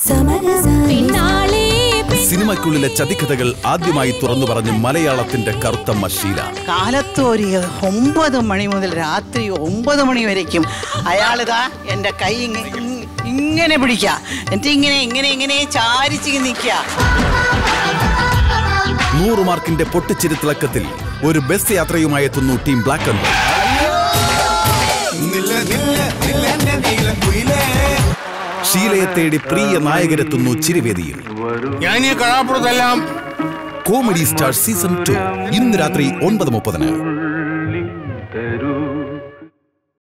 പിന്നാലെ സിനിമയ്ക്കുള്ളിലെ ചതിക്കഥകൾ ആദ്യമായി തുറന്നു പറഞ്ഞ് മലയാളത്തിന്റെ കറുത്ത മഷീല കാലത്ത് ഒരു ഒമ്പത് മണി മുതൽ രാത്രി ഒമ്പത് മണി വരയ്ക്കും അയാളിതാ എൻ്റെ കൈ ഇങ്ങ- ഇങ്- ഇങ്ങനെ പിടിക്കുക എന്നിട്ട് ഇങ്ങനെ ഇങ്ങനെ ഇങ്ങനെ ചാരിച്ച് നിൽക്കുക നൂറ് മാർക്കിന്റെ പൊട്ടിച്ചിരിത്തിളക്കത്തിൽ ഒരു ബസ് യാത്രയുമായി എത്തുന്നു ടീം ബ്ലാക്ക് ആൻഡ് ഷീലയെ തേടി പ്രിയ നായകരെത്തുന്നു ചിരിവേദിയിൽ ഞാൻ ഈ കടാപ്പുറത്തെല്ലാം കോമഡി സ്റ്റാർ സീസൺ ടു ഇന്ന് രാത്രി ഒൻപത് മുപ്പതിന്